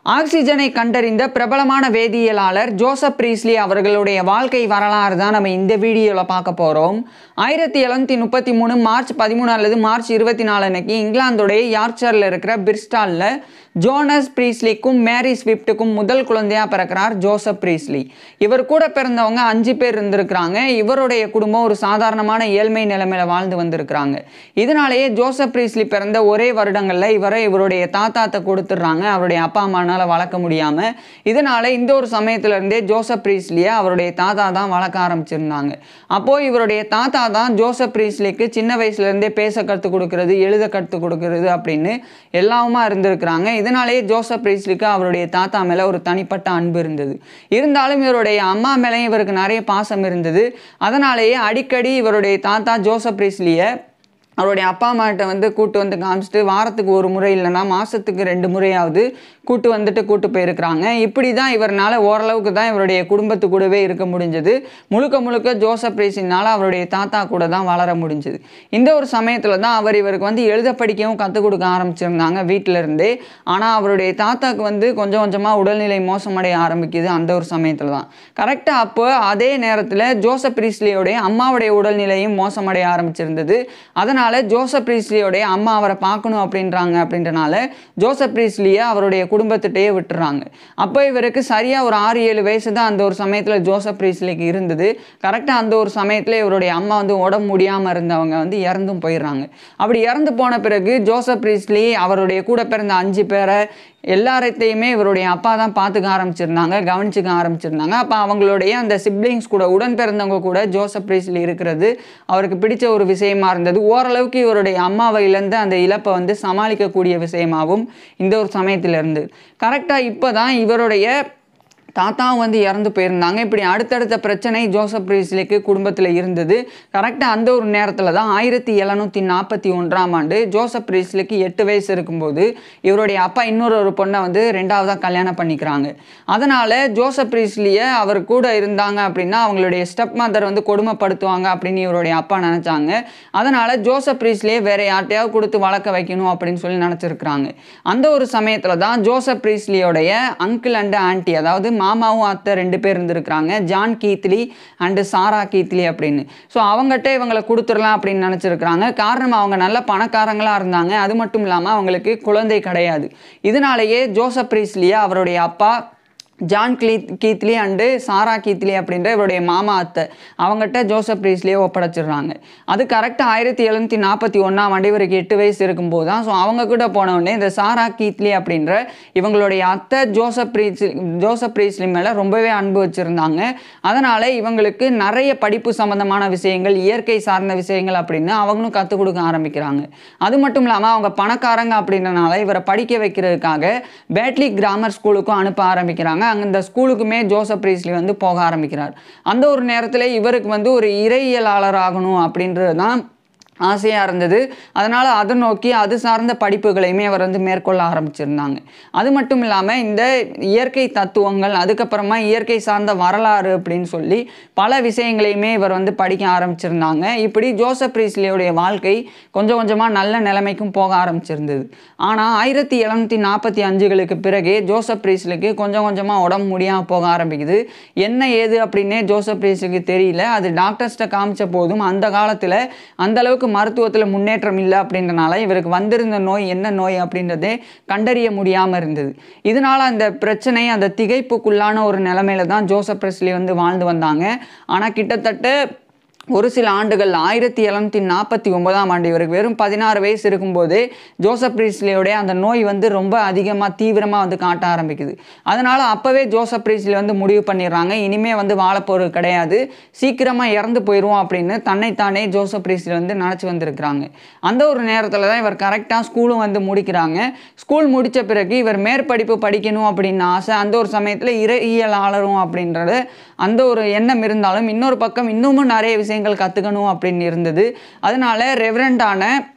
ஆக்சிஜனை கண்டறிந்த பிரபலமான வேதியியலாளர் ஜோசப் பிரீஸ்லி அவர்களுடைய வாழ்க்கை வரலாறு தான் நம்ம இந்த வீடியோவில் பார்க்க போகிறோம் ஆயிரத்தி எழுநூற்றி முப்பத்தி மூணு மார்ச் பதிமூணு அல்லது மார்ச் இருபத்தி நாலு அன்னைக்கு இங்கிலாந்துடைய யார்க்ஷயரில் இருக்கிற பிரிஸ்டாலில் ஜோனஸ் பிரீஸ்லிக்கும் மேரி ஸ்விஃப்ட்டுக்கும் முதல் குழந்தையாக பிறக்கிறார் ஜோசப் பிரீஸ்லி இவர் கூட பிறந்தவங்க அஞ்சு பேர் இருந்திருக்கிறாங்க இவருடைய குடும்பம் ஒரு சாதாரணமான ஏழ்மை நிலைமையில வாழ்ந்து வந்திருக்கிறாங்க இதனாலேயே ஜோசப் பிரீஸ்லி பிறந்த ஒரே வருடங்களில் இவரை இவருடைய தாத்தாத்தை கொடுத்துட்றாங்க அவருடைய அப்பா அம்மானால வளர்க்க முடியாமல் இதனால இந்த ஒரு சமயத்துல இருந்தே ஜோசப் பிரீஸ்லியை அவருடைய தாத்தா தான் வளர்க்க ஆரம்பிச்சிருந்தாங்க அப்போது இவருடைய தாத்தா தான் ஜோசப் பிரீஸ்லிக்கு சின்ன வயசுலேருந்தே பேச கற்றுக் கொடுக்கறது எழுத கற்றுக் கொடுக்கறது அப்படின்னு எல்லாமா இருந்திருக்கிறாங்க இதனாலேயே ஜோசப் பிரீஸ்லிக்கு அவருடைய தாத்தா மேலே ஒரு தனிப்பட்ட அன்பு இருந்தது இருந்தாலும் இவருடைய அம்மா மேலேயும் இவருக்கு நிறைய பாசம் இருந்தது அதனாலேயே அடிக்கடி இவருடைய தாத்தா ஜோசப் பிரீஸ்லியை அவருடைய அப்பா அம்மாட்ட வந்து கூட்டு வந்து காமிச்சிட்டு வாரத்துக்கு ஒரு முறை இல்லைன்னா மாதத்துக்கு ரெண்டு முறையாவது கூட்டு வந்துட்டு கூட்டு போயிருக்கிறாங்க இப்படி தான் இவர்னால ஓரளவுக்கு தான் இவருடைய குடும்பத்து கூடவே இருக்க முடிஞ்சது முழுக்க முழுக்க ஜோசப் ரேசினால் அவருடைய தாத்தா கூட தான் வளர முடிஞ்சது இந்த ஒரு சமயத்தில் தான் அவர் இவருக்கு வந்து எழுத படிக்கவும் கற்றுக் கொடுக்க ஆரம்பிச்சிருந்தாங்க வீட்டில இருந்தே ஆனால் அவருடைய தாத்தாக்கு வந்து கொஞ்சம் கொஞ்சமாக உடல்நிலை மோசமடைய ஆரம்பிக்குது அந்த ஒரு சமயத்தில் தான் கரெக்டாக அப்போ அதே நேரத்தில் ஜோசப் பிரீஸ்லியோடைய அம்மாவுடைய உடல்நிலையும் மோசமடைய ஆரம்பிச்சிருந்தது அதனால் ஜோசப் பிரீஸ்லியோடைய அம்மா அவரை பார்க்கணும் அப்படின்றாங்க அப்படின்றனால ஜோசப் பிரீஸ்லியை அவருடைய குடும்பத்திட்டே விட்டுறாங்க அப்போ இவருக்கு சரியாக ஒரு ஆறு ஏழு வயசு தான் அந்த ஒரு சமயத்தில் ஜோசப் பிரீஸ்லிக்கு இருந்தது கரெக்டாக அந்த ஒரு சமயத்தில் இவருடைய அம்மா வந்து உடம்பு முடியாமல் இருந்தவங்க வந்து இறந்தும் போயிடுறாங்க அப்படி இறந்து போன பிறகு ஜோசப் பிரீஸ்லி அவருடைய கூட பிறந்த அஞ்சு பேரை எல்லாத்தையுமே இவருடைய அப்பா தான் பார்த்துக்க ஆரம்பிச்சிருந்தாங்க கவனிச்சுக்க ஆரம்பிச்சிருந்தாங்க அப்போ அவங்களுடைய அந்த சிப்ளிங்ஸ் கூட உடன் பிறந்தவங்க கூட ஜோசப் பிரீஸ்லி இருக்கிறது அவருக்கு பிடிச்ச ஒரு விஷயமா இருந்தது ஓரளவுக்கு இவருடைய அம்மாவை இழந்த அந்த இழப்பை வந்து சமாளிக்கக்கூடிய விஷயமாகவும் இந்த ஒரு சமயத்தில் இருந்து கரெக்டாக இப்போ தான் இவருடைய தாத்தாவும் வந்து இறந்து போயிருந்தாங்க இப்படி அடுத்தடுத்த பிரச்சனை ஜோசப் பிரீஸ்லிக்கு குடும்பத்தில் இருந்தது கரெக்டாக அந்த ஒரு நேரத்தில் தான் ஆயிரத்தி எழுநூற்றி நாற்பத்தி ஒன்றாம் ஆண்டு ஜோசப் பிரீஸ்லிக்கு எட்டு வயசு இருக்கும்போது இவருடைய அப்பா இன்னொரு ஒரு பொண்ணை வந்து ரெண்டாவதாக கல்யாணம் பண்ணிக்கிறாங்க அதனால் ஜோசப் பிரீஸ்லியை அவர் கூட இருந்தாங்க அப்படின்னா அவங்களுடைய ஸ்டெப் மதர் வந்து கொடுமைப்படுத்துவாங்க அப்படின்னு இவருடைய அப்பா நினச்சாங்க அதனால் ஜோசப் பிரீஸ்லியை வேற யார்ட்டையாவது கொடுத்து வளர்க்க வைக்கணும் அப்படின்னு சொல்லி நினச்சிருக்கிறாங்க அந்த ஒரு சமயத்தில் தான் ஜோசப் பிரீஸ்லியோடைய அங்கிள் அண்ட் ஆன்ட்டி அதாவது மாமாவும் அத்தை ரெண்டு பேர் இருந்திருக்கிறாங்க John Keighley and Sarah Keighley அப்படின்னு ஸோ அவங்ககிட்ட இவங்களை கொடுத்துடலாம் அப்படின்னு நினச்சிருக்கிறாங்க காரணம் அவங்க நல்ல பணக்காரங்களாக இருந்தாங்க அது மட்டும் இல்லாமல் அவங்களுக்கு குழந்தை கிடையாது இதனாலேயே ஜோசப் பிரீஸ்லியா அவருடைய அப்பா ஜான் கிளீ கீத்லி அண்டு சாரா கீத்லி அப்படின்ற இவருடைய மாமா அத்தை அவங்ககிட்ட ஜோசப் பிரீஸ்லியை ஒப்படைச்சிடுறாங்க அது கரெக்டாக ஆயிரத்தி எழுநூற்றி நாற்பத்தி ஒன்றாம் ஆண்டு இவருக்கு எட்டு வயசு இருக்கும்போது தான் ஸோ அவங்க கூட போனவுடனே இந்த சாரா கீத்லி அப்படின்ற இவங்களுடைய அத்தை ஜோசப் பிரீஸ்லி ஜோசப் பிரீஸ்லி மேலே ரொம்பவே அன்பு வச்சுருந்தாங்க அதனால் இவங்களுக்கு நிறைய படிப்பு சம்மந்தமான விஷயங்கள் இயற்கை சார்ந்த விஷயங்கள் அப்படின்னு அவங்களும் கற்றுக் கொடுக்க ஆரம்பிக்கிறாங்க அது மட்டும் இல்லாமல் அவங்க பணக்காரங்க அப்படின்றனால இவரை படிக்க வைக்கிறதுக்காக பேட்லி கிராமர் ஸ்கூலுக்கும் அனுப்ப ஆரம்பிக்கிறாங்க அங்கே இந்த ஸ்கூலுக்குமே ஜோசப் பிரீஸ்லி வந்து போக ஆரம்பிக்கிறார் அந்த ஒரு நேரத்தில் இவருக்கு வந்து ஒரு இறையியலாளர் ஆகணும் அப்படின்றது தான் ஆசையாக இருந்தது அதனால் அதை நோக்கி அது சார்ந்த படிப்புகளையுமே அவர் வந்து மேற்கொள்ள ஆரம்பிச்சிருந்தாங்க அது மட்டும் இல்லாமல் இந்த இயற்கை தத்துவங்கள் அதுக்கப்புறமா இயற்கை சார்ந்த வரலாறு அப்படின்னு சொல்லி பல விஷயங்களையுமே இவர் வந்து படிக்க ஆரம்பிச்சிருந்தாங்க இப்படி ஜோசப் பிரீஸ்லியோடைய வாழ்க்கை கொஞ்சம் கொஞ்சமாக நல்ல நிலைமைக்கும் போக ஆரம்பிச்சிருந்தது ஆனால் ஆயிரத்தி எழுநூற்றி நாற்பத்தி அஞ்சுகளுக்கு பிறகே ஜோசப் பிரீஸ்லிக்கு கொஞ்சம் கொஞ்சமாக உடம்பு முடியாமல் போக ஆரம்பிக்குது என்ன ஏது அப்படின்னே ஜோசப் பிரீஸ்லிக்கு தெரியல அது டாக்டர்ஸ்கிட்ட காமிச்ச போதும் அந்த காலத்தில் அந்த அளவுக்கு அளவுக்கு மருத்துவத்தில் முன்னேற்றம் இல்லை அப்படின்றனால இவருக்கு வந்திருந்த நோய் என்ன நோய் அப்படின்றதே கண்டறிய முடியாமல் இருந்தது இதனால் அந்த பிரச்சனை அந்த திகைப்புக்குள்ளான ஒரு நிலைமையில தான் ஜோசப் பிரஸ்லி வந்து வாழ்ந்து வந்தாங்க ஆனால் கிட்டத்தட்ட ஒரு சில ஆண்டுகள் ஆயிரத்தி எழுநூற்றி நாற்பத்தி ஒன்பதாம் ஆண்டு இவருக்கு வெறும் பதினாறு வயசு இருக்கும்போதே ஜோசப் பிரீஸ்லியோடைய அந்த நோய் வந்து ரொம்ப அதிகமாக தீவிரமாக வந்து காட்ட ஆரம்பிக்குது அதனால் அப்போவே ஜோசப் பிரீஸ்லி வந்து முடிவு பண்ணிடுறாங்க இனிமே வந்து வாழப்போகிறது கிடையாது சீக்கிரமாக இறந்து போயிடுவோம் அப்படின்னு தன்னைத்தானே ஜோசப் பிரீஸ்லி வந்து நினச்சி வந்திருக்கிறாங்க அந்த ஒரு நேரத்தில் தான் இவர் கரெக்டாக ஸ்கூலும் வந்து முடிக்கிறாங்க ஸ்கூல் முடித்த பிறகு இவர் மேற்படிப்பு படிக்கணும் அப்படின்னு ஆசை அந்த ஒரு சமயத்தில் இறையியலாளரும் அப்படின்றது அந்த ஒரு எண்ணம் இருந்தாலும் இன்னொரு பக்கம் இன்னமும் நிறைய விஷயங்கள் கற்றுக்கணும் அப்படின்னு இருந்தது அதனால ரெவரண்டான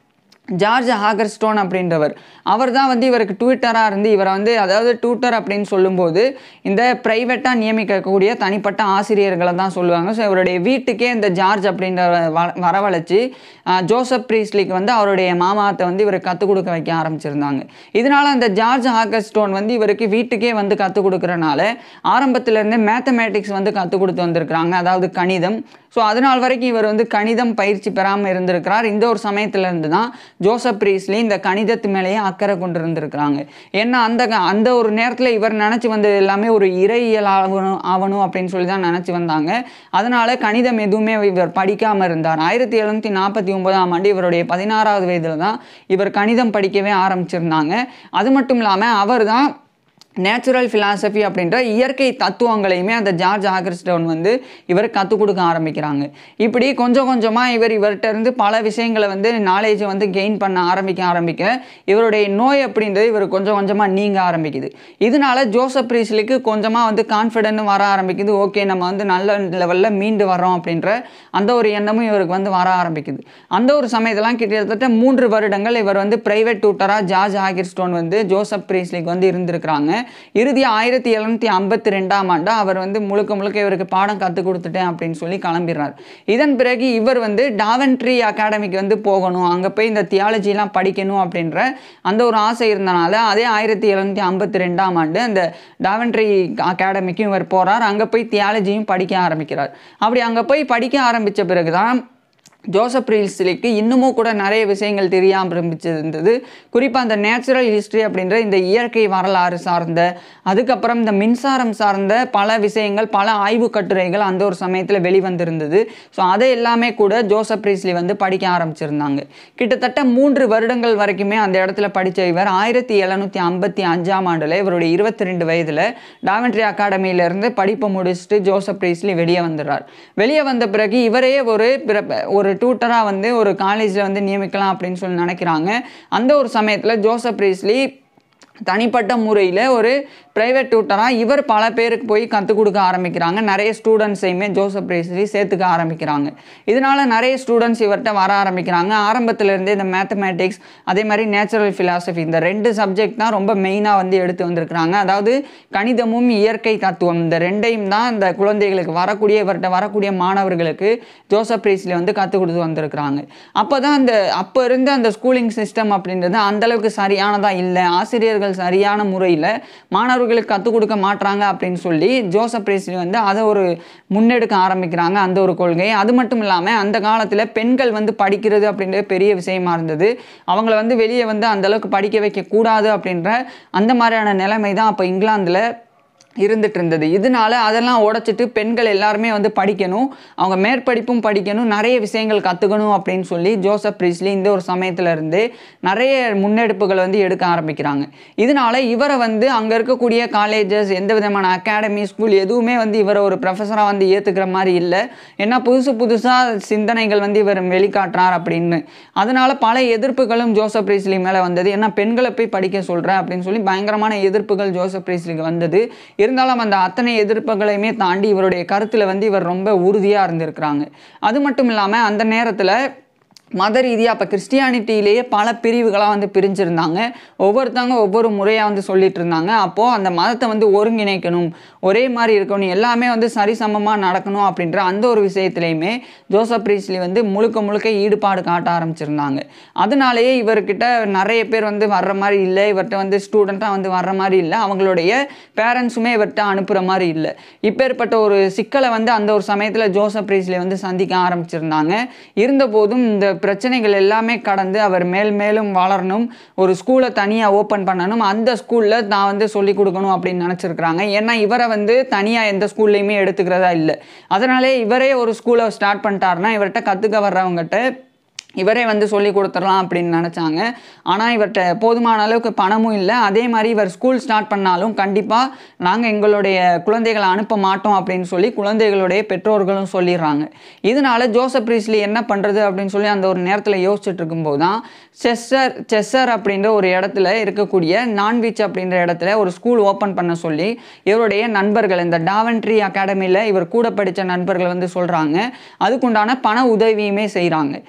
ஜார்ஜ் ஹாகர்ஸ்டோன் அப்படின்றவர் அவர் தான் வந்து இவருக்கு ட்விட்டராக இருந்து இவரை வந்து அதாவது ட்விட்டர் அப்படின்னு சொல்லும்போது இந்த ப்ரைவேட்டாக நியமிக்கக்கூடிய தனிப்பட்ட ஆசிரியர்களை தான் சொல்லுவாங்க ஸோ இவருடைய வீட்டுக்கே இந்த ஜார்ஜ் அப்படின்ற வ- வரவழைச்சு ஆஹ், ஜோசப் ப்ரீஸ்லிக்கு வந்து அவருடைய மாமாத்தை வந்து இவருக்கு கற்றுக் கொடுக்க வைக்க ஆரம்பிச்சிருந்தாங்க இதனால அந்த ஜார்ஜ் ஹாகர்ஸ்டோன் வந்து இவருக்கு வீட்டுக்கே வந்து கற்றுக் கொடுக்கறனால ஆரம்பத்திலேருந்தே மேத்தமேட்டிக்ஸ் வந்து கற்றுக் கொடுத்து வந்திருக்கிறாங்க அதாவது கணிதம் ஸோ அதனால் வரைக்கும் இவர் வந்து கணிதம் பயிற்சி பெறாமல் இருந்திருக்கிறார் இந்த ஒரு சமயத்திலேருந்து தான் ஜோசப் பிரீஸ்லி இந்த கணிதத்து மேலேயே அக்கறை கொண்டு இருந்திருக்கிறாங்க ஏன்னா அந்த க- அந்த ஒரு நேரத்தில் இவர் நினச்சி வந்தது எல்லாமே ஒரு இறையியல் ஆகணும் ஆகணும் அப்படின்னு சொல்லி தான் நினச்சி வந்தாங்க அதனால கணிதம் எதுவுமே இவர் படிக்காமல் இருந்தார் ஆயிரத்தி எழுநூற்றி நாற்பத்தி ஒன்பதாம் ஆண்டு இவருடைய பதினாறாவது வயதில் தான் இவர் கணிதம் படிக்கவே ஆரம்பிச்சிருந்தாங்க அது மட்டும் இல்லாமல் அவர் தான் நேச்சுரல் ஃபிலாசபி அப்படின்ற இயற்கை தத்துவங்களையுமே அந்த ஜார்ஜ் ஆகர்ஸ்டோன் வந்து இவர் கற்றுக் கொடுக்க ஆரம்பிக்கிறாங்க இப்படி கொஞ்சம் கொஞ்சமாக இவர் இவர்கிட்ட இருந்து பல விஷயங்களை வந்து நாலேஜை வந்து கெயின் பண்ண ஆரம்பிக்க ஆரம்பிக்க இவருடைய நோய் அப்படின்றது இவர் கொஞ்சம் கொஞ்சமாக நீங்க ஆரம்பிக்குது இதனால ஜோசப் பிரீஸ்லிக்கு கொஞ்சமாக வந்து கான்ஃபிடென்ட்டும் வர ஆரம்பிக்குது ஓகே நம்ம வந்து நல்ல லெவலில் மீண்டு வரோம் அப்படின்ற அந்த ஒரு எண்ணமும் இவருக்கு வந்து வர ஆரம்பிக்குது அந்த ஒரு சமயத்தெல்லாம் கிட்டத்தட்ட மூன்று வருடங்கள் இவர் வந்து பிரைவேட் டியூட்டராக ஜார்ஜ் ஆகிர்ஸ்டோன் வந்து ஜோசப் பிரீஸ்லிக்கு வந்து இருந்திருக்கிறாங்க இறுதி ஆயிரத்தி எழுநூற்றி ஐம்பத்தி ரெண்டாம் ஆண்டு அவர் வந்து முழுக்க முழுக்க இவருக்கு பாடம் கற்றுக் கொடுத்துட்டேன் அப்படின்னு சொல்லி கிளம்பிடுறார் இதன் பிறகு இவர் வந்து டாவன்ட்ரி அகாடமிக்கு வந்து போகணும் அங்கே போய் இந்த தியாலஜிலாம் படிக்கணும் அப்படின்ற அந்த ஒரு ஆசை இருந்தனால அதே ஆயிரத்தி எழுநூற்றி ஐம்பத்தி ரெண்டாம் ஆண்டு அந்த டாவன்ட்ரி அகாடமிக்கும் இவர் போகிறார் அங்கே போய் தியாலஜியும் படிக்க ஆரம்பிக்கிறார் அப்படி அங்கே போய் படிக்க ஆரம்பித்த பிறகு தான் ஜோசப் ரீல்ஸ்லிக்கு இன்னமும் கூட நிறைய விஷயங்கள் தெரிய ஆரம்பிச்சிருந்தது குறிப்பாக அந்த நேச்சுரல் ஹிஸ்ட்ரி அப்படின்ற இந்த இயற்கை வரலாறு சார்ந்த அதுக்கப்புறம் இந்த மின்சாரம் சார்ந்த பல விஷயங்கள் பல ஆய்வு கட்டுரைகள் அந்த ஒரு சமயத்தில் வெளிவந்திருந்தது ஸோ அதை எல்லாமே கூட ஜோசப் ரீஸ்லி வந்து படிக்க ஆரம்பிச்சிருந்தாங்க கிட்டத்தட்ட மூன்று வருடங்கள் வரைக்குமே அந்த இடத்துல படித்த இவர் ஆயிரத்தி எழுநூற்றி ஐம்பத்தி அஞ்சாம் ஆண்டில் இவருடைய இருபத்தி ரெண்டு வயதில் டாவன்ட்ரி அகாடமியிலேருந்து படிப்பை முடிச்சுட்டு ஜோசப் ரீஸ்லி வெளியே வந்துடுறார் வெளியே வந்த பிறகு இவரே ஒரு பிற- ஒரு டியூட்டராக வந்து ஒரு காலேஜில் வந்து நியமிக்கலாம் அப்படின்னு சொல்லி நினைக்கிறாங்க அந்த ஒரு சமயத்தில் ஜோசப் ரீஸ்லி தனிப்பட்ட முறையில் ஒரு ப்ரைவேட் டியூட்டராக இவர் பல பேருக்கு போய் கற்றுக் கொடுக்க ஆரம்பிக்கிறாங்க நிறைய ஸ்டூடெண்ட்ஸையுமே ஜோசப் ரேஸ்லி சேர்த்துக்க ஆரம்பிக்கிறாங்க இதனால நிறைய ஸ்டூடெண்ட்ஸ் இவர்கிட்ட வர ஆரம்பிக்கிறாங்க ஆரம்பத்துல இருந்தே இந்த மேத்தமேட்டிக்ஸ் அதே மாதிரி நேச்சுரல் ஃபிலாசபி இந்த ரெண்டு சப்ஜெக்ட் தான் ரொம்ப மெயினாக வந்து எடுத்து வந்திருக்கிறாங்க அதாவது கணிதமும் இயற்கை தத்துவம் இந்த ரெண்டையும் தான் இந்த குழந்தைகளுக்கு வரக்கூடிய இவர்கிட்ட வரக்கூடிய மாணவர்களுக்கு ஜோசப் ரேஸ்லி வந்து கற்றுக் கொடுத்து வந்திருக்கிறாங்க அப்போ தான் அந்த அப்போ இருந்த அந்த ஸ்கூலிங் சிஸ்டம் அப்படின்றது அந்த அளவுக்கு சரியானதாக இல்லை ஆசிரியர்கள் சரியான முறையில் மாணவர்களுக்கு கற்றுக் கொடுக்க மாட்றாங்க அப்படின்னு சொல்லி ஜோசப் பிரேஸ்லி வந்து அதை ஒரு முன்னெடுக்க ஆரம்பிக்கிறாங்க அந்த ஒரு கொள்கை அது மட்டும் இல்லாமல் அந்த காலத்தில் பெண்கள் வந்து படிக்கிறது அப்படின்றது பெரிய விஷயமா இருந்தது அவங்கள வந்து வெளியே வந்து அந்த அளவுக்கு படிக்க வைக்கக்கூடாது அப்படின்ற அந்த மாதிரியான நிலைமை தான் அப்போ இங்கிலாந்தில் இருந்துட்டு இருந்தது இதனால அதெல்லாம் உடைச்சிட்டு பெண்கள் எல்லாருமே வந்து படிக்கணும் அவங்க மேற்படிப்பும் படிக்கணும் நிறைய விஷயங்கள் கற்றுக்கணும் அப்படின்னு சொல்லி ஜோசப் பிரீஸ்லி இந்த ஒரு சமயத்துல இருந்தே நிறைய முன்னெடுப்புகள் வந்து எடுக்க ஆரம்பிக்கிறாங்க இதனால இவரை வந்து அங்கே இருக்கக்கூடிய காலேஜஸ் எந்த விதமான அகாடமி ஸ்கூல் எதுவுமே வந்து இவரை ஒரு ப்ரொஃபஸராக வந்து ஏற்றுக்கிற மாதிரி இல்லை ஏன்னா புதுசு புதுசாக சிந்தனைகள் வந்து இவர் வெளிக்காட்டுறார் அப்படின்னு அதனால பல எதிர்ப்புகளும் ஜோசப் பிரீஸ்லி மேலே வந்தது ஏன்னா பெண்களை போய் படிக்க சொல்கிறேன் அப்படின்னு சொல்லி பயங்கரமான எதிர்ப்புகள் ஜோசப் பிரீஸ்லிக்கு வந்தது இருந்தாலும் அந்த அத்தனை எதிர்ப்புகளையுமே தாண்டி இவருடைய கருத்தில் வந்து இவர் ரொம்ப உறுதியாக இருந்திருக்கிறாங்க அது மட்டும் இல்லாமல் அந்த நேரத்தில் மத ரீதியாக அப்போ கிறிஸ்டியானிட்டியிலேயே பல பிரிவுகளாக வந்து பிரிஞ்சிருந்தாங்க ஒவ்வொருத்தவங்க ஒவ்வொரு முறையாக வந்து சொல்லிட்டு இருந்தாங்க அப்போது அந்த மதத்தை வந்து ஒருங்கிணைக்கணும் ஒரே மாதிரி இருக்கணும் எல்லாமே வந்து சரிசமமாக நடக்கணும் அப்படின்ற அந்த ஒரு விஷயத்துலையுமே ஜோசப் பிரீஸ்லி வந்து முழுக்க முழுக்க ஈடுபாடு காட்ட ஆரம்பிச்சிருந்தாங்க அதனாலேயே இவர்கிட்ட நிறைய பேர் வந்து வர்ற மாதிரி இல்லை இவர்கிட்ட வந்து ஸ்டூடெண்ட்டாக வந்து வர்ற மாதிரி இல்லை அவங்களுடைய பேரண்ட்ஸுமே இவர்கிட்ட அனுப்புகிற மாதிரி இல்லை இப்பேற்பட்ட ஒரு சிக்கலை வந்து அந்த ஒரு சமயத்தில் ஜோசப் பிரீஸ்லி வந்து சந்திக்க ஆரம்பிச்சிருந்தாங்க இருந்தபோதும் இந்த பிரச்சனைகள் எல்லாமே கடந்து அவர் மேல் மேலும் வளரணும் ஒரு ஸ்கூலை தனியாக ஓப்பன் பண்ணணும் அந்த ஸ்கூலில் நான் வந்து சொல்லிக் கொடுக்கணும் அப்படின்னு நினச்சிருக்கிறாங்க ஏன்னா இவரை வந்து தனியாக எந்த ஸ்கூல்லையுமே எடுத்துக்கிறதா இல்லை அதனாலே இவரே ஒரு ஸ்கூலை ஸ்டார்ட் பண்ணிட்டாருன்னா இவர்கிட்ட கற்றுக்க வர்றவங்ககிட்ட இவரே வந்து சொல்லி கொடுத்துடலாம் அப்படின்னு நினச்சாங்க ஆனால் இவர்கிட்ட போதுமான அளவுக்கு பணமும் இல்லை அதே மாதிரி இவர் ஸ்கூல் ஸ்டார்ட் பண்ணாலும் கண்டிப்பாக நாங்கள் எங்களுடைய குழந்தைகளை அனுப்ப மாட்டோம் அப்படின்னு சொல்லி குழந்தைகளுடைய பெற்றோர்களும் சொல்லிடுறாங்க இதனால ஜோசப் பிரீஸ்லி என்ன பண்ணுறது அப்படின்னு சொல்லி அந்த ஒரு நேரத்தில் யோசிச்சுட்டு இருக்கும்போது தான் செஸ்ஸர் செஸ்ஸர் அப்படின்ற ஒரு இடத்துல இருக்கக்கூடிய நான்வீச் அப்படின்ற இடத்துல ஒரு ஸ்கூல் ஓப்பன் பண்ண சொல்லி இவருடைய நண்பர்கள் இந்த டாவன்ட்ரி அகாடமியில் இவர் கூட படித்த நண்பர்கள் வந்து சொல்கிறாங்க அதுக்குண்டான பண உதவியுமே செய்கிறாங்க இதனால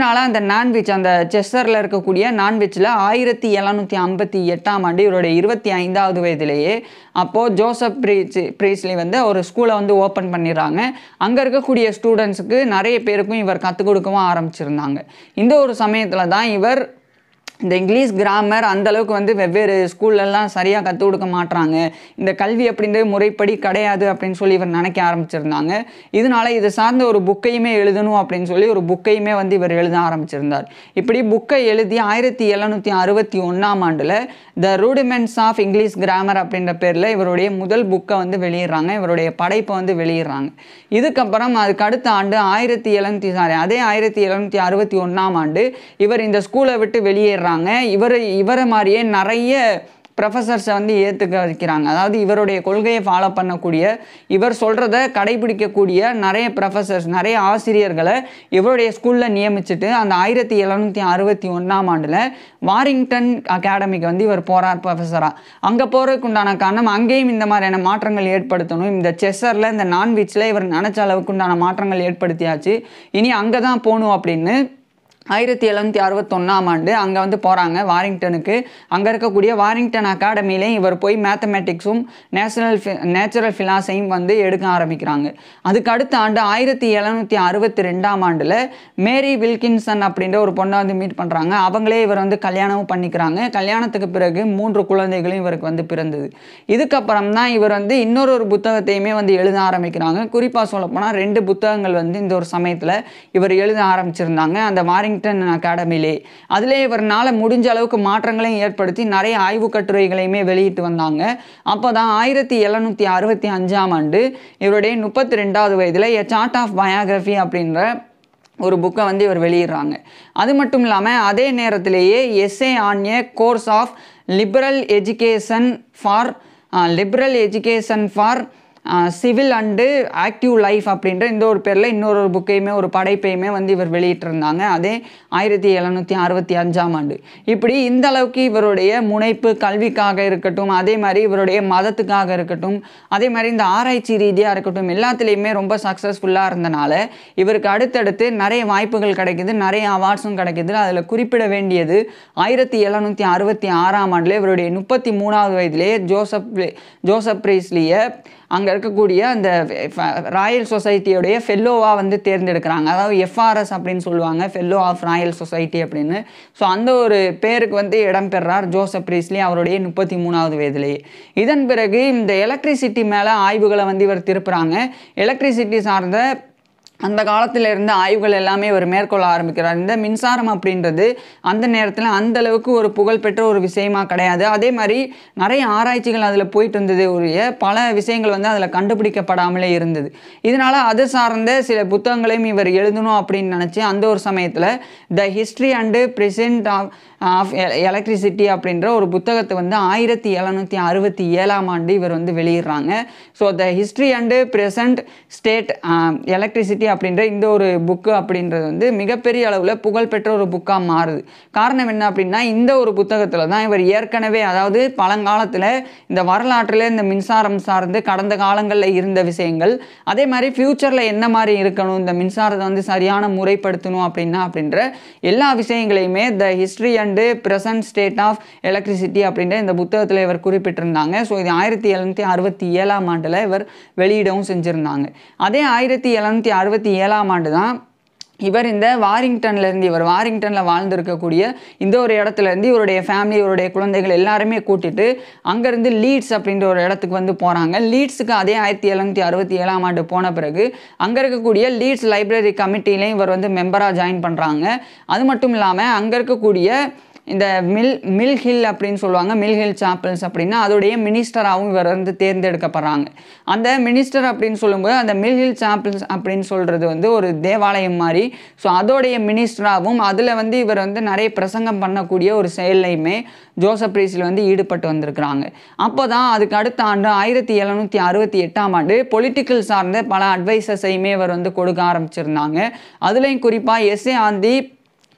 இதனால் அந்த நான்வெஜ் அந்த செஸ்ஸரில் இருக்கக்கூடிய நான்வெஜ்ஜில் ஆயிரத்தி எழுநூற்றி ஐம்பத்தி எட்டாம் ஆண்டு இவருடைய இருபத்தி ஐந்தாவது வயதிலேயே அப்போது ஜோசப் ப்ரீச் ப்ரீஸ்லி வந்து ஒரு ஸ்கூலை வந்து ஓப்பன் பண்ணிடுறாங்க அங்கே இருக்கக்கூடிய ஸ்டூடெண்ட்ஸுக்கு நிறைய பேருக்கும் இவர் கற்றுக் கொடுக்கவும் ஆரம்பிச்சிருந்தாங்க இந்த ஒரு சமயத்தில் தான் இவர் இந்த இங்கிலீஷ் கிராமர் அந்த அளவுக்கு வந்து வெவ்வேறு ஸ்கூல்லலாம் சரியாக கற்றுக் கொடுக்க மாட்றாங்க இந்த கல்வி அப்படின்றது முறைப்படி கிடையாது அப்படின்னு சொல்லி இவர் நினைக்க ஆரம்பிச்சிருந்தாங்க இதனால இது சார்ந்த ஒரு புக்கையுமே எழுதணும் அப்படின்னு சொல்லி ஒரு புக்கையுமே வந்து இவர் எழுத ஆரம்பிச்சிருந்தார் இப்படி புக்கை எழுதி ஆயிரத்தி எழுநூற்றி அறுபத்தி ஒன்றாம் ஆண்டில் the rudiments of English grammar அப்படின்ற பேரில் இவருடைய முதல் புக்கை வந்து வெளியிடுறாங்க இவருடைய படைப்பை வந்து வெளியிடுறாங்க இதுக்கப்புறம் அதுக்கு அடுத்த ஆண்டு ஆயிரத்தி எழுநூற்றி சாரி அதே ஆயிரத்தி எழுநூற்றி அறுபத்தி ஒன்றாம் ஆண்டு இவர் இந்த ஸ்கூலை விட்டு வெளியேறாங்க இவர் இவரை மாதிரியே நிறைய ப்ரொஃபஸர்ஸை வந்து ஏற்றுக்க வைக்கிறாங்க அதாவது இவருடைய கொள்கையை ஃபாலோ பண்ணக்கூடிய இவர் சொல்கிறத கடைபிடிக்கக்கூடிய நிறைய ப்ரொஃபஸர்ஸ் நிறைய ஆசிரியர்களை இவருடைய ஸ்கூலில் நியமிச்சுட்டு அந்த ஆயிரத்தி எழுநூற்றி அறுபத்தி ஒன்றாம் ஆண்டில் வாரிங்டன் அகாடமிக்கு வந்து இவர் போகிறார் ப்ரொஃபஸராக அங்கே போகிறதுக்கு உண்டான காரணம் அங்கேயும் இந்த மாதிரியான மாற்றங்கள் ஏற்படுத்தணும் இந்த செஸ்ஸரில் இந்த நான்வெஜ்ஜில் இவர் நினச்ச அளவுக்கு உண்டான மாற்றங்கள் ஏற்படுத்தியாச்சு இனி அங்கே தான் போகணும் அப்படின்னு ஆயிரத்தி எழுநூற்றி அறுபத்தொன்னாம் ஆண்டு அங்கே வந்து போகிறாங்க வாரிங்டனுக்கு அங்கே இருக்கக்கூடிய வாரிங்டன் அகாடமிலையும் இவர் போய் மேத்தமேட்டிக்ஸும் நேஷனல் நேச்சுரல் ஃபிலாசையும் வந்து எடுக்க ஆரம்பிக்கிறாங்க அதுக்கு அடுத்த ஆண்டு ஆயிரத்தி எழுநூற்றி அறுபத்தி ரெண்டாம் ஆண்டில் மேரி வில்கின்சன் அப்படின்ற ஒரு பொண்ணை வந்து மீட் பண்ணுறாங்க அவங்களே இவர் வந்து கல்யாணமும் பண்ணிக்கிறாங்க கல்யாணத்துக்கு பிறகு மூன்று குழந்தைகளும் இவருக்கு வந்து பிறந்தது இதுக்கப்புறம் தான் இவர் வந்து இன்னொரு ஒரு புத்தகத்தையுமே வந்து எழுத ஆரம்பிக்கிறாங்க குறிப்பாக சொல்லப்போனால் ரெண்டு புத்தகங்கள் வந்து இந்த ஒரு சமயத்தில் இவர் எழுத ஆரம்பிச்சிருந்தாங்க அந்த வாரிங் வாஷிங்டன் அகாடமிலே அதிலே இவர்னால முடிஞ்ச அளவுக்கு மாற்றங்களையும் ஏற்படுத்தி நிறைய ஆய்வு கட்டுரைகளையுமே வெளியிட்டு வந்தாங்க அப்போ தான் ஆயிரத்தி எழுநூற்றி அறுபத்தி அஞ்சாம் ஆண்டு இவருடைய முப்பத்தி ரெண்டாவது வயதில் எ சார்ட் ஆஃப் பயோகிராஃபி அப்படின்ற ஒரு புக்கை வந்து இவர் வெளியிடுறாங்க அது மட்டும் இல்லாமல் அதே நேரத்திலேயே essay on a course of liberal education for liberal education for civil and active life அப்படின்ற இந்த ஒரு பேரில் இன்னொரு ஒரு புக்கையுமே ஒரு படைப்பையுமே வந்து இவர் வெளியிட்டிருந்தாங்க அதே ஆயிரத்தி எழுநூற்றி அறுபத்தி அஞ்சாம் ஆண்டு இப்படி இந்த அளவுக்கு இவருடைய முனைப்பு கல்விக்காக இருக்கட்டும் அதே மாதிரி இவருடைய மதத்துக்காக இருக்கட்டும் அதே மாதிரி இந்த ஆராய்ச்சி ரீதியாக இருக்கட்டும் எல்லாத்துலேயுமே ரொம்ப சக்ஸஸ்ஃபுல்லாக இருந்தனால இவருக்கு அடுத்தடுத்து நிறைய வாய்ப்புகள் கிடைக்குது நிறைய அவார்ட்ஸும் கிடைக்குது அதில் குறிப்பிட வேண்டியது ஆயிரத்தி எழுநூற்றி அறுபத்தி ஆறாம் ஆண்டில் இவருடைய முப்பத்தி மூணாவது வயதிலே ஜோசப் ஜோசப் பிரீஸ்லியை அங்கே இருக்கக்கூடிய அந்த ராயல் சொசைட்டியோடைய ஃபெல்லோவாக வந்து தேர்ந்தெடுக்கிறாங்க அதாவது எஃப்ஆர்எஸ் அப்படின்னு சொல்லுவாங்க ஃபெல்லோ ஆஃப் ராயல் சொசைட்டி அப்படின்னு ஸோ அந்த ஒரு பேருக்கு வந்து இடம் பெறார் ஜோசப் பிரீஸ்லி அவருடைய முப்பத்தி மூணாவது வயதிலேயே இதன் பிறகு இந்த எலக்ட்ரிசிட்டி மேலே ஆய்வுகளை வந்து இவர் திருப்புறாங்க எலக்ட்ரிசிட்டி சார்ந்த அந்த காலத்தில் இருந்த ஆய்வுகள் எல்லாமே இவர் மேற்கொள்ள ஆரம்பிக்கிறார் இந்த மின்சாரம் அப்படின்றது அந்த நேரத்தில் அந்த அளவுக்கு ஒரு புகழ்பெற்ற ஒரு விஷயமா கிடையாது அதே மாதிரி நிறைய ஆராய்ச்சிகள் அதில் போயிட்டு இருந்தது உரிய பல விஷயங்கள் வந்து அதில் கண்டுபிடிக்கப்படாமலே இருந்தது இதனால் அது சார்ந்த சில புத்தகங்களையும் இவர் எழுதணும் அப்படின்னு நினச்சி அந்த ஒரு சமயத்தில் the history and present of of electricity அப்படின்ற ஒரு புத்தகத்தை வந்து ஆயிரத்தி எழுநூற்றி அறுபத்தி ஏழாம் ஆண்டு இவர் வந்து வெளியிடுறாங்க so the history and present state electricity அப்படின்ற இந்த ஒரு புக்கு அப்படின்றது வந்து மிகப்பெரிய அளவில் புகழ்பெற்ற ஒரு புக்காக மாறுது காரணம் என்ன அப்படின்னா இந்த ஒரு புத்தகத்தில் தான் இவர் ஏற்கனவே அதாவது பழங்காலத்தில் இந்த வரலாற்றில் இந்த மின்சாரம் சார்ந்து கடந்த காலங்களில் இருந்த விஷயங்கள் அதே மாதிரி ஃப்யூச்சரில் என்ன மாதிரி இருக்கணும் இந்த மின்சாரத்தை வந்து சரியான முறைப்படுத்தணும் அப்படின்னா அப்படின்ற எல்லா விஷயங்களையுமே the history and present state of electricity அப்படின்ற இந்த புத்தகத்தில் இவர் குறிப்பிட்டிருந்தாங்க ஸோ இது ஆயிரத்தி எழுநூற்றி அறுபத்தி ஏழாம் ஆண்டில் இவர் வெளியிடவும் செஞ்சுருந்தாங்க அதே ஆயிரத்தி எழுநூற்றி அறுபத்தி ஏழாம் ஆண்டு தான் இவர் இந்த வாரிங்டன்ல இருந்து இவர் வாரிங்டனில் வாழ்ந்திருக்கக்கூடிய இந்த ஒரு இடத்துல இருந்து இவருடைய ஃபேமிலி இவருடைய குழந்தைகள் எல்லாருமே கூட்டிட்டு அங்கேருந்து லீட்ஸ் அப்படின்ற ஒரு இடத்துக்கு வந்து போகிறாங்க லீட்ஸுக்கு அதே ஆயிரத்தி எழுநூற்றி அறுபத்தி ஏழாம் ஆண்டு போன பிறகு அங்கே இருக்கக்கூடிய லீட்ஸ் லைப்ரரி கமிட்டிலையும் இவர் வந்து மெம்பராக ஜாயின் பண்ணுறாங்க அது மட்டும் இல்லாமல் அங்கே இருக்கக்கூடிய இந்த மில் மில் ஹில் அப்படின்னு சொல்லுவாங்க மில் ஹில் சாப்பிள்ஸ் அப்படின்னா அதோடைய மினிஸ்டராகவும் இவர் வந்து தேர்ந்தெடுக்கப்படுறாங்க அந்த மினிஸ்டர் அப்படின்னு சொல்லும்போது அந்த மில் ஹில் சாப்பிள்ஸ் அப்படின்னு சொல்கிறது வந்து ஒரு தேவாலயம் மாதிரி ஸோ அதோடைய மினிஸ்டராகவும் அதில் வந்து இவர் வந்து நிறைய பிரசங்கம் பண்ணக்கூடிய ஒரு செயல்லையுமே ஜோசப் பிரீஸில் வந்து ஈடுபட்டு வந்திருக்கிறாங்க அப்போ தான் அதுக்கு அடுத்த ஆண்டு ஆயிரத்தி எழுநூற்றி அறுபத்தி எட்டாம் ஆண்டு பொலிட்டிக்கல் சார்ந்த பல அட்வைசஸையுமே இவர் வந்து கொடுக்க ஆரம்பிச்சிருந்தாங்க அதுலேயும் குறிப்பாக essay on the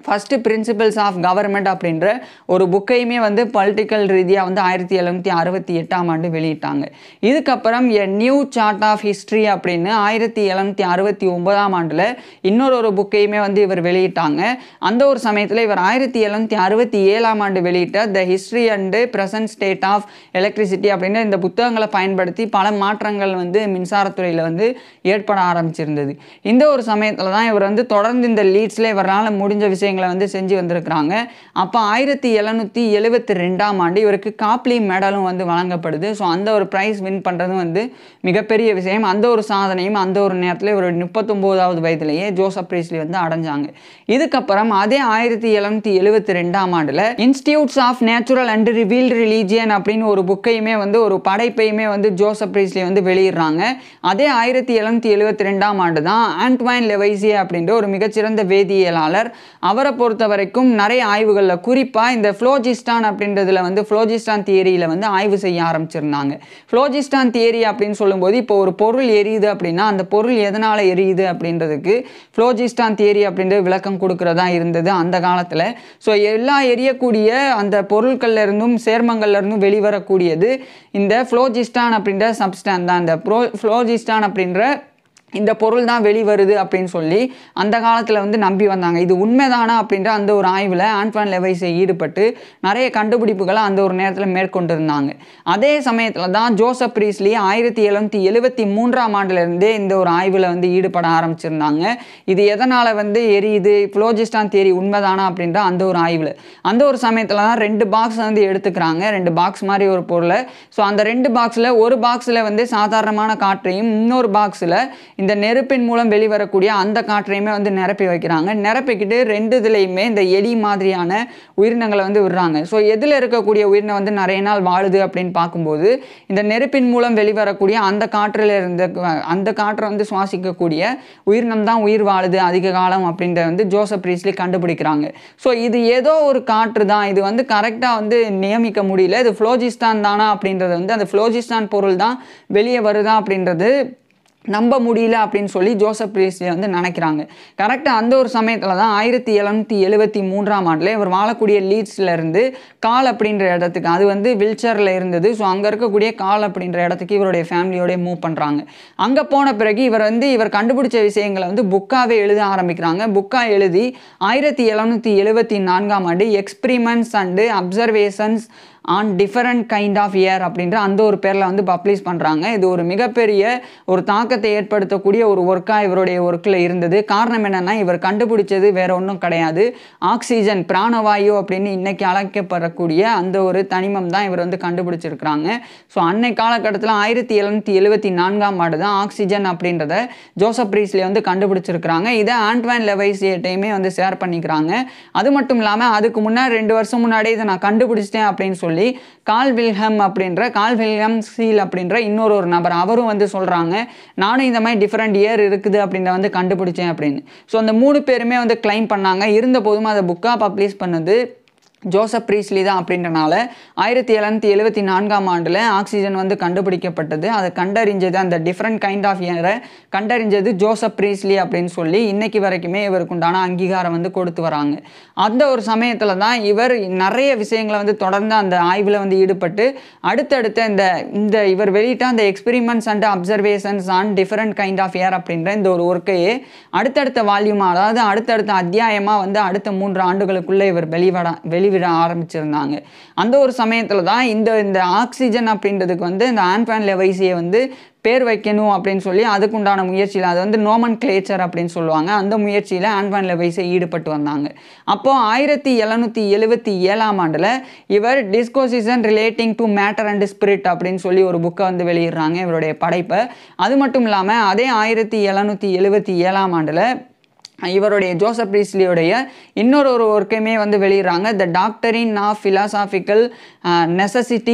first principles of government அப்படின்ற ஒரு புக்கையுமே வந்து பொலிட்டிக்கல் ரீதியாக வந்து ஆயிரத்தி எழுநூற்றி அறுபத்தி எட்டாம் ஆண்டு வெளியிட்டாங்க இதுக்கப்புறம் a new chart of history அப்படின்னு ஆயிரத்தி எழுநூற்றி அறுபத்தி ஒன்பதாம் ஆண்டில் இன்னொரு ஒரு புக்கையுமே வந்து இவர் வெளியிட்டாங்க அந்த ஒரு சமயத்தில் இவர் ஆயிரத்தி எழுநூற்றி அறுபத்தி ஏழாம் ஆண்டு வெளியிட்ட the history and present state of electricity அப்படின்னு இந்த புத்தகங்களை பயன்படுத்தி பல மாற்றங்கள் வந்து மின்சாரத்துறையில் வந்து ஏற்பட ஆரம்பிச்சிருந்தது இந்த ஒரு சமயத்தில் தான் இவர் வந்து தொடர்ந்து இந்த லீட்ஸில் இவரால் முடிஞ்ச விஷயங்களை வந்து செஞ்சு வந்திருக்கிறாங்க அப்போ ஆயிரத்தி எழுநூற்றி எழுபத்தி ரெண்டாம் ஆண்டு இவருக்கு காப்லி மெடலும் வந்து வழங்கப்படுது ஸோ அந்த ஒரு ப்ரைஸ் வின் பண்ணுறதும் வந்து மிகப்பெரிய விஷயம் அந்த ஒரு சாதனையும் அந்த ஒரு நேரத்தில் இவர் முப்பத்தொம்போதாவது வயதிலேயே ஜோசப் பிரீஸ்லி வந்து அடைஞ்சாங்க இதுக்கப்புறம் அதே ஆயிரத்தி எழுநூற்றி எழுபத்தி ரெண்டாம் ஆண்டில் institutes of natural and revealed religion அப்படின்னு ஒரு புக்கையுமே வந்து ஒரு படைப்பையுமே வந்து ஜோசப் பிரீஸ்லி வந்து வெளியிடுறாங்க அதே ஆயிரத்தி எழுநூற்றி எழுபத்தி ரெண்டாம் ஆண்டு தான் ஆண்ட்வைன் லெவைசியே அப்படின்ற ஒரு மிகச்சிறந்த வேதியியலாளர் அவரை பொறுத்த வரைக்கும் நிறைய ஆய்வுகளில் குறிப்பாக இந்த ஃப்ளோஜிஸ்டான் அப்படின்றதுல வந்து ஃப்ளோஜிஸ்டான் தியரியில் வந்து ஆய்வு செய்ய ஆரம்பிச்சிருந்தாங்க ஃப்ளோஜிஸ்டான் தியரி அப்படின்னு சொல்லும்போது இப்போ ஒரு பொருள் எரியுது அப்படின்னா அந்த பொருள் எதனால் எரியுது அப்படின்றதுக்கு ஃப்ளோஜிஸ்டான் தியரி அப்படின்ற விளக்கம் கொடுக்குறதா இருந்தது அந்த காலத்தில் ஸோ எல்லா எரியக்கூடிய அந்த பொருட்கள்ல இருந்தும் சேர்மங்கள்ல இருந்தும் வெளிவரக்கூடியது இந்த ஃப்ளோஜிஸ்டான் அப்படின்ற சப்ஸ்டான் தான் இந்த ப்ரோ ஃப்ளோஜிஸ்டான் அப்படின்ற இந்த பொருள் தான் வெளிவருது அப்படின்னு சொல்லி அந்த காலத்தில் வந்து நம்பி வந்தாங்க இது உண்மைதானா அப்படின்ற அந்த ஒரு ஆய்வில் ஆண்ட்வான் லெவைஸை ஈடுபட்டு நிறைய கண்டுபிடிப்புகளை அந்த ஒரு நேரத்தில் மேற்கொண்டிருந்தாங்க அதே சமயத்தில் தான் ஜோசப் ரீஸ்லி ஆயிரத்தி எழுநூற்றி எழுபத்தி மூன்றாம் ஆண்டிலிருந்தே இந்த ஒரு ஆய்வில் வந்து ஈடுபட ஆரம்பிச்சிருந்தாங்க இது எதனால் வந்து எரியுது ஃப்ளோஜிஸ்டான் தேரி உண்மைதானா அப்படின்ற அந்த ஒரு ஆய்வில் அந்த ஒரு சமயத்தில் தான் ரெண்டு பாக்ஸ் வந்து எடுத்துக்கிறாங்க ரெண்டு பாக்ஸ் மாதிரி ஒரு பொருளை ஸோ அந்த ரெண்டு பாக்ஸில் ஒரு பாக்ஸில் வந்து சாதாரணமான காற்றையும் இன்னொரு பாக்ஸில் இந்த நெருப்பின் மூலம் வெளிவரக்கூடிய அந்த காற்றையுமே வந்து நிரப்பி வைக்கிறாங்க நிரப்பிக்கிட்டு ரெண்டு இதுலையுமே இந்த எலி மாதிரியான உயிரினங்களை வந்து விடுறாங்க ஸோ எதில் இருக்கக்கூடிய உயிரினம் வந்து நிறைய நாள் வாழுது அப்படின்னு பார்க்கும்போது இந்த நெருப்பின் மூலம் வெளிவரக்கூடிய அந்த காற்றில் இருந்த அந்த காற்றை வந்து சுவாசிக்கக்கூடிய உயிரினம் தான் உயிர் வாழுது அதிக காலம் அப்படின்றத வந்து ஜோசப் ரீஸ்லி கண்டுபிடிக்கிறாங்க ஸோ இது ஏதோ ஒரு காற்று தான் இது வந்து கரெக்டாக வந்து நியமிக்க முடியல இது ஃப்ளோஜிஸ்தான் தானா அப்படின்றது வந்து அந்த ஃப்ளோஜிஸ்தான் பொருள் தான் வெளியே வருதா அப்படின்றது நம்ப முடியல அப்படின்னு சொல்லி ஜோசப் பிரீஸ்லி வந்து நினைக்கிறாங்க கரெக்டாக அந்த ஒரு சமயத்தில் தான் ஆயிரத்தி எழுநூற்றி எழுபத்தி மூன்றாம் ஆண்டில் இவர் வாழக்கூடிய லீட்ஸில் இருந்து கால் அப்படின்ற இடத்துக்கு அது வந்து வில்ச்சரில் இருந்தது ஸோ அங்கே இருக்கக்கூடிய கால் அப்படின்ற இடத்துக்கு இவருடைய ஃபேமிலியோடய மூவ் பண்ணுறாங்க அங்கே போன பிறகு இவர் வந்து இவர் கண்டுபிடிச்ச விஷயங்களை வந்து புக்காகவே எழுத ஆரம்பிக்கிறாங்க புக்காக எழுதி ஆயிரத்தி எழுநூற்றி எழுபத்தி நான்காம் ஆண்டு experiments and observations on different kind of air அப்படின்ற அந்த ஒரு பேரில் வந்து பப்ளிஷ் பண்ணுறாங்க இது ஒரு மிகப்பெரிய ஒரு தாக்கத்தை ஏற்படுத்தக்கூடிய ஒரு ஒர்க்காக இவருடைய ஒர்க்கில் இருந்தது காரணம் என்னென்னா இவர் கண்டுபிடிச்சது வேற ஒன்றும் கிடையாது ஆக்சிஜன் பிராணவாயு அப்படின்னு இன்னைக்கு அழைக்கப்படக்கூடிய அந்த ஒரு தனிமம் தான் இவர் வந்து கண்டுபிடிச்சிருக்கிறாங்க ஸோ அன்னை காலகட்டத்தில் ஆயிரத்தி எழுநூற்றி எழுபத்தி நான்காம் ஆண்டு தான் ஆக்சிஜன் அப்படின்றத ஜோசப் ரீஸ்லி வந்து கண்டுபிடிச்சிருக்கிறாங்க இதை ஆண்ட்வான் லெவைசியட்டையுமே வந்து ஷேர் பண்ணிக்கிறாங்க அது மட்டும் இல்லாமல் அதுக்கு முன்னாடி ரெண்டு வருஷம் முன்னாடி இதை நான் கண்டுபிடிச்சிட்டேன் அப்படின்னு சொல்லி கால் வில்ஹம் அப்படின்ற கால் வில்ஹம் சீல் அப்படின்ற இன்னொரு ஒரு நபர் அவரும் வந்து சொல்கிறாங்க நானும் இந்த மாதிரி டிஃப்ரெண்ட் இயர் இருக்குது அப்படின்ற வந்து கண்டுபிடிச்சேன் அப்படின்னு ஸோ அந்த மூணு பேருமே வந்து கிளைம் பண்ணாங்க இருந்த போதும் அதை புக்காக பப்ளிஷ் பண்ணது ஜோசப் ப்ரீஸ்லி தான் அப்படின்றனால ஆயிரத்தி எழுநூற்றி எழுபத்தி நான்காம் ஆண்டில் ஆக்சிஜன் வந்து கண்டுபிடிக்கப்பட்டது அதை கண்டறிஞ்சது அந்த டிஃப்ரெண்ட் கைண்ட் ஆஃப் ஏரை கண்டறிஞ்சது ஜோசப் ப்ரீஸ்லி அப்படின்னு சொல்லி இன்னைக்கு வரைக்குமே இவருக்கு உண்டான அங்கீகாரம் வந்து கொடுத்து வராங்க அந்த ஒரு சமயத்தில் தான் இவர் நிறைய விஷயங்களை வந்து தொடர்ந்து அந்த ஆய்வில் வந்து ஈடுபட்டு அடுத்தடுத்த இந்த இந்த இவர் வெளியிட்ட அந்த experiments and observations on different kind of air அப்படின்ற இந்த ஒரு ஒர்க்கையே அடுத்தடுத்த வால்யூமாக அதாவது அடுத்தடுத்த அத்தியாயமாக வந்து அடுத்த மூன்று ஆண்டுகளுக்குள்ளே இவர் வெளிவட வெளி வெளிவிட ஆரம்பிச்சிருந்தாங்க அந்த ஒரு சமயத்தில் தான் இந்த இந்த ஆக்சிஜன் அப்படின்றதுக்கு வந்து இந்த ஆன்ஃபேன் லெவைசியை வந்து பேர் வைக்கணும் அப்படின்னு சொல்லி அதுக்குண்டான முயற்சியில் அது வந்து நோமன் கிளேச்சர் அப்படின்னு சொல்லுவாங்க அந்த முயற்சியில் ஆன்வான் லெவைஸை ஈடுபட்டு வந்தாங்க அப்போது ஆயிரத்தி எழுநூற்றி எழுபத்தி ஏழாம் ஆண்டில் இவர் disquisitions relating to matter and spirit அப்படின்னு சொல்லி ஒரு புக்கை வந்து வெளியிடுறாங்க இவருடைய படைப்பை அது மட்டும் இல்லாமல் அதே ஆயிரத்தி எழுநூற்றி எழுபத்தி ஏழாம் ஆண்டில் இவருடைய ஜோசப் ரீஸ்லியோடைய இன்னொரு ஒரு ஒர்க்கையுமே வந்து வெளியிடுறாங்க the doctrine of philosophical necessity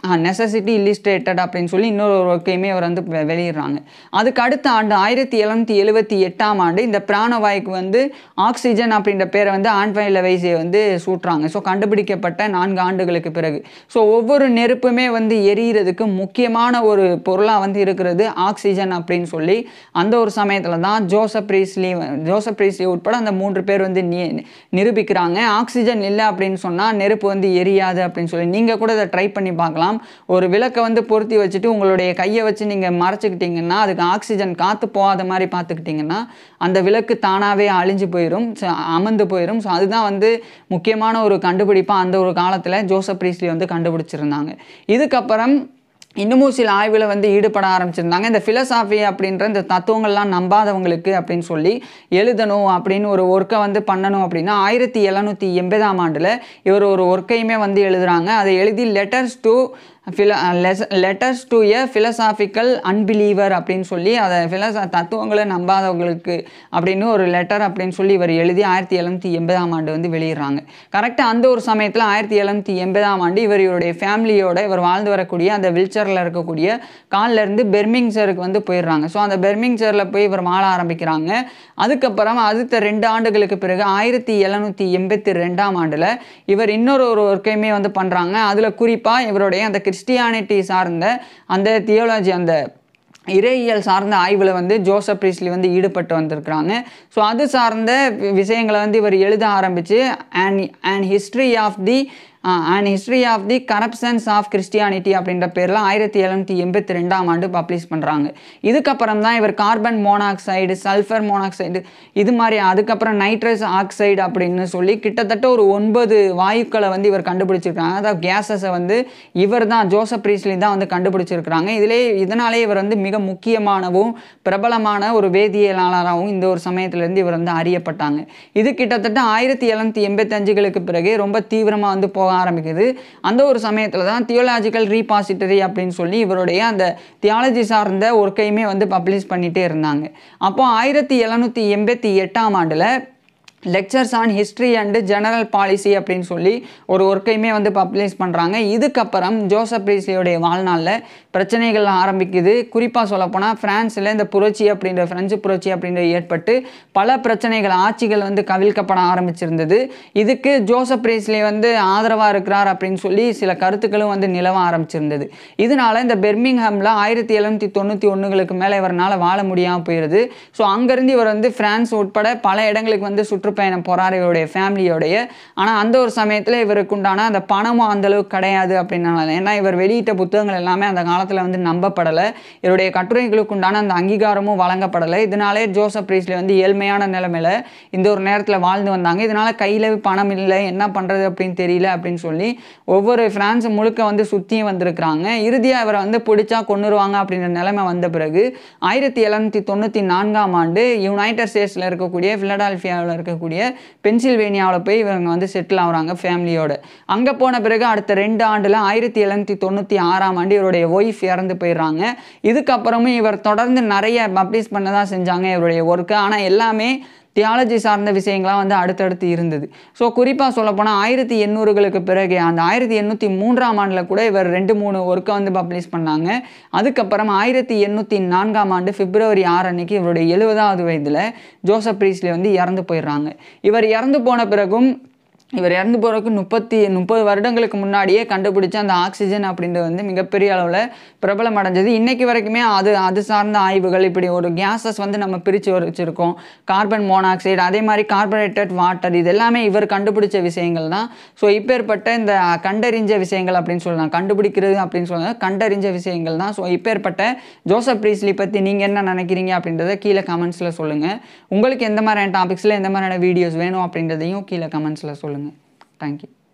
necessity illustrated அப்படின்னு சொல்லி இன்னொரு ஒர்க்கையுமே அவர் வந்து வெ- வெளியிடுறாங்க அதுக்கு அடுத்த ஆண்டு ஆயிரத்தி எழுநூற்றி எழுபத்தி எட்டாம் ஆண்டு இந்த பிராணவாயுக்கு வந்து ஆக்சிஜன் அப்படின்ற பேரை வந்து ஆண்ட்வை லெவைஸை வந்து சூட்டுறாங்க ஸோ கண்டுபிடிக்கப்பட்ட நான்கு ஆண்டுகளுக்கு பிறகு ஸோ ஒவ்வொரு நெருப்புமே வந்து எரியிறதுக்கு முக்கியமான ஒரு பொருளாக வந்து இருக்கிறது ஆக்சிஜன் அப்படின்னு சொல்லி அந்த ஒரு சமயத்தில் தான் ஜோசப் ரீஸ்லி ஜோசப் ரீஸ்லி உட்பட அந்த மூன்று பேர் வந்து நி- நிரூபிக்கிறாங்க ஆக்சிஜன் இல்லை அப்படின்னு சொன்னால் நெருப்பு வந்து எரியாது அப்படின்னு சொல்லி நீங்கள் கூட இதை ட்ரை பண்ணி பார்க்கலாம் ஒரு விளக்கை வந்து பொருத்தி வச்சுட்டு உங்களுடைய கையை வச்சு நீங்கள் மறைச்சிக்கிட்டீங்கன்னா அதுக்கு ஆக்சிஜன் காற்று போகாத மாதிரி பார்த்துக்கிட்டிங்கன்னா அந்த விளக்கு தானாகவே அழிஞ்சு போயிடும் so அமர்ந்து போயிடும் ஸோ அதுதான் வந்து முக்கியமான ஒரு கண்டுபிடிப்பாக அந்த ஒரு காலத்தில் ஜோசப் ரீஸ்லி வந்து கண்டுபிடிச்சிருந்தாங்க இதுக்கப்புறம் இன்னமும் சில ஆய்வில் வந்து ஈடுபட ஆரம்பிச்சிருந்தாங்க இந்த ஃபிலசாஃபி அப்படின்ற இந்த தத்துவங்கள்லாம் நம்பாதவங்களுக்கு அப்படின்னு சொல்லி எழுதணும் அப்படின்னு ஒரு ஒர்க்கை வந்து பண்ணணும் அப்படின்னா ஆயிரத்தி எழுநூற்றி எண்பதாம் ஆண்டில் இவர் ஒரு ஒர்க்கையுமே வந்து எழுதுறாங்க அதை எழுதி லெட்டர்ஸ் டு ஃபில letters to a philosophical unbeliever அப்படின்னு சொல்லி அதை ஃபிலசா தத்துவங்களை நம்பாதவங்களுக்கு அப்படின்னு ஒரு லெட்டர் அப்படின்னு சொல்லி இவர் எழுதி ஆயிரத்தி எழுநூற்றி எண்பதாம் ஆண்டு வந்து வெளியிடுறாங்க கரெக்டாக அந்த ஒரு சமயத்தில் ஆயிரத்தி எழுநூற்றி எண்பதாம் ஆண்டு இவர் இவருடைய ஃபேமிலியோட இவர் வாழ்ந்து வரக்கூடிய அந்த வில்ச்சரில் இருக்கக்கூடிய கால்ல இருந்து பெர்மிங்சருக்கு வந்து போயிடுறாங்க ஸோ அந்த பெர்மிங்சரில் போய் இவர் வாழ ஆரம்பிக்கிறாங்க அதுக்கப்புறம் அடுத்த ரெண்டு ஆண்டுகளுக்கு பிறகு ஆயிரத்தி எழுநூற்றி எண்பத்தி ரெண்டாம் ஆண்டில் இவர் இன்னொரு ஒரு ஒர்க்கையுமே வந்து பண்ணுறாங்க அதில் குறிப்பாக இவருடைய அந்த கிறிஸ்டியானிட்டி சார்ந்த அந்த தியோலஜி அந்த இறையியல் சார்ந்த ஆய்வில் வந்து ஜோசப் பிரீஸ்லி வந்து ஈடுபட்டு வந்திருக்கிறாங்க ஸோ அது சார்ந்த வி- விஷயங்களை வந்து இவர் எழுத ஆரம்பித்து and and history of the and history of the corruptions of Christianity அப்படின்ற பேரில் ஆயிரத்தி எழுநூற்றி எண்பத்தி ரெண்டாம் ஆண்டு பப்ளிஷ் பண்ணுறாங்க இதுக்கப்புறம் தான் இவர் கார்பன் மோனாக்சைடு சல்ஃபர் மோனாக்சைடு இது மாதிரி அதுக்கப்புறம் நைட்ரஸ் ஆக்சைடு அப்படின்னு சொல்லி கிட்டத்தட்ட ஒரு ஒன்பது வாயுக்களை வந்து இவர் கண்டுபிடிச்சிருக்காங்க அதாவது கேஸஸை வந்து இவர் தான் ஜோசப் பிரீஸ்லி தான் வந்து கண்டுபிடிச்சிருக்கிறாங்க இதிலே இதனாலே இவர் வந்து மிக முக்கியமானவும் பிரபலமான ஒரு வேதியியலாளராகவும் இந்த ஒரு சமயத்திலேருந்து இவர் வந்து அறியப்பட்டாங்க இது கிட்டத்தட்ட ஆயிரத்தி எழுநூற்றி எண்பத்தஞ்சுகளுக்கு பிறகு ரொம்ப தீவிரமாக வந்து போக ஆரம்பிக்குது அந்த ஒரு சமயத்தில் தான் தியோலாஜிக்கல் ரீபாசிட்டரி அப்படின்னு சொல்லி இவருடைய அந்த தியாலஜி சார்ந்த ஒர்க்கையுமே வந்து பப்ளிஷ் பண்ணிகிட்டே இருந்தாங்க அப்போ ஆயிரத்தி எழுநூற்றி எண்பத்தி எட்டாம் ஆண்டில் lectures on history and general policy அப்படின்னு சொல்லி ஒரு ஒர்க்கையுமே வந்து பப்ளிஷ் பண்ணுறாங்க இதுக்கப்புறம் ஜோசப் ரீஸ்லியோடைய வாழ்நாளில் பிரச்சனைகள் ஆரம்பிக்குது குறிப்பாக சொல்லப்போனால் ஃப்ரான்ஸில் இந்த புரட்சி அப்படின்ற பிரெஞ்சு புரட்சி அப்படின்ற ஏற்பட்டு பல பிரச்சனைகள் ஆட்சிகள் வந்து கவிழ்க்கப்பட ஆரம்பிச்சிருந்தது இதுக்கு ஜோசப் ரீஸ்லி வந்து ஆதரவாக இருக்கிறார் அப்படின்னு சொல்லி சில கருத்துக்களும் வந்து நிலவ ஆரம்பிச்சிருந்தது இதனால இந்த பெர்மிங்ஹாமில் ஆயிரத்தி எழுநூற்றி தொண்ணூற்றி ஒன்றுகளுக்கு மேலே இவரால் வாழ முடியாமல் போயிடுது ஸோ அங்கேருந்து இவர் வந்து பிரான்ஸ் உட்பட பல இடங்களுக்கு வந்து சுற்றுப்பயணம் போகிறார் இவருடைய ஃபேமிலியோடைய ஆனால் அந்த ஒரு சமயத்தில் இவருக்கு உண்டான அந்த பணமும் அந்த அளவுக்கு கிடையாது அப்படின்னால ஏன்னா இவர் வெளியிட்ட புத்தகங்கள் எல்லாமே அந்த காலத்தில் வந்து நம்பப்படலை இவருடைய கட்டுரைகளுக்கு உண்டான அந்த அங்கீகாரமும் வழங்கப்படலை இதனாலே ஜோசப் ரீஸ்லி வந்து ஏழ்மையான நிலைமையில இந்த ஒரு நேரத்தில் வாழ்ந்து வந்தாங்க இதனால கையில் பணம் இல்லை என்ன பண்ணுறது அப்படின்னு தெரியல அப்படின்னு சொல்லி ஒவ்வொரு பிரான்ஸ் முழுக்க வந்து சுற்றியும் வந்திருக்கிறாங்க இறுதியாக இவரை வந்து பிடிச்சா கொண்டுருவாங்க அப்படின்ற நிலைமை வந்த பிறகு ஆயிரத்தி எழுநூற்றி தொண்ணூற்றி நான்காம் ஆண்டு யுனைடெட் ஸ்டேட்ஸில் இருக்கக்கூடிய ஃபிலடால்ஃபியாவில் இருக்கக்கூடிய பென்சில்வேனியாவில் போய் இவங்க வந்து செட்டில் ஆகுறாங்க ஃபேமிலியோட அங்கே போன பிறகு அடுத்த ரெண்டு ஆண்டில் ஆயிரத்தி எழுநூற்றி தொண்ணூற்றி ஆறாம் ஆண்டு இவருடைய ஒய்ஃப் இறந்து போயிடுறாங்க இதுக்கப்புறமும் இவர் தொடர்ந்து நிறைய பப்ளிஷ் பண்ண தான் செஞ்சாங்க இவருடைய ஒர்க்கு ஆனால் எல்லாமே தியாலஜி சார்ந்த விஷயங்களாம் வந்து அடுத்தடுத்து இருந்தது ஸோ குறிப்பாக சொல்லப்போனால் ஆயிரத்தி எண்ணூறுகளுக்கு பிறகு அந்த ஆயிரத்தி எண்ணூற்றி மூன்றாம் ஆண்டில் கூட இவர் ரெண்டு மூணு ஒர்க்கை வந்து பப்ளிஷ் பண்ணாங்க அதுக்கப்புறம் ஆயிரத்தி எண்ணூற்றி நான்காம் ஆண்டு பிப்ரவரி ஆறு அன்னைக்கு இவருடைய எழுபதாவது வயதில் ஜோசப் பிரீஸ்லி வந்து இறந்து போயிடுறாங்க இவர் இறந்து போன பிறகும் இவர் இறந்து போகிறதுக்கு முப்பத்தி முப்பது வருடங்களுக்கு முன்னாடியே கண்டுபிடிச்ச அந்த ஆக்சிஜன் அப்படின்றது வந்து மிகப்பெரிய அளவில் பிரபலம் அடைஞ்சது இன்னைக்கு வரைக்குமே அது அது சார்ந்த ஆய்வுகள் இப்படி ஒரு கேஸஸ் வந்து நம்ம பிரித்து வச்சிருக்கோம் கார்பன் மோனாக்சைடு அதே மாதிரி கார்பரேட்டட் வாட்டர் இது எல்லாமே இவர் கண்டுபிடிச்ச விஷயங்கள் தான் ஸோ இப்பேற்பட்ட இந்த கண்டறிஞ்ச விஷயங்கள் அப்படின்னு சொல்லலாம் கண்டுபிடிக்கிறது அப்படின்னு சொல்லலாம் கண்டறிஞ்ச விஷயங்கள் தான் ஸோ இப்பேற்பட்ட ஜோசப் ப்ரீஸ்லி பற்றி நீங்கள் என்ன நினைக்கிறீங்க அப்படின்றத கீழே கமெண்ட்ஸில் சொல்லுங்கள் உங்களுக்கு எந்த மாதிரியான டாபிக்ஸில் எந்த மாதிரியான வீடியோஸ் வேணும் அப்படின்றதையும் கீழே கமெண்ட்ஸில் சொல்லுங்கள் தேங்க்யூ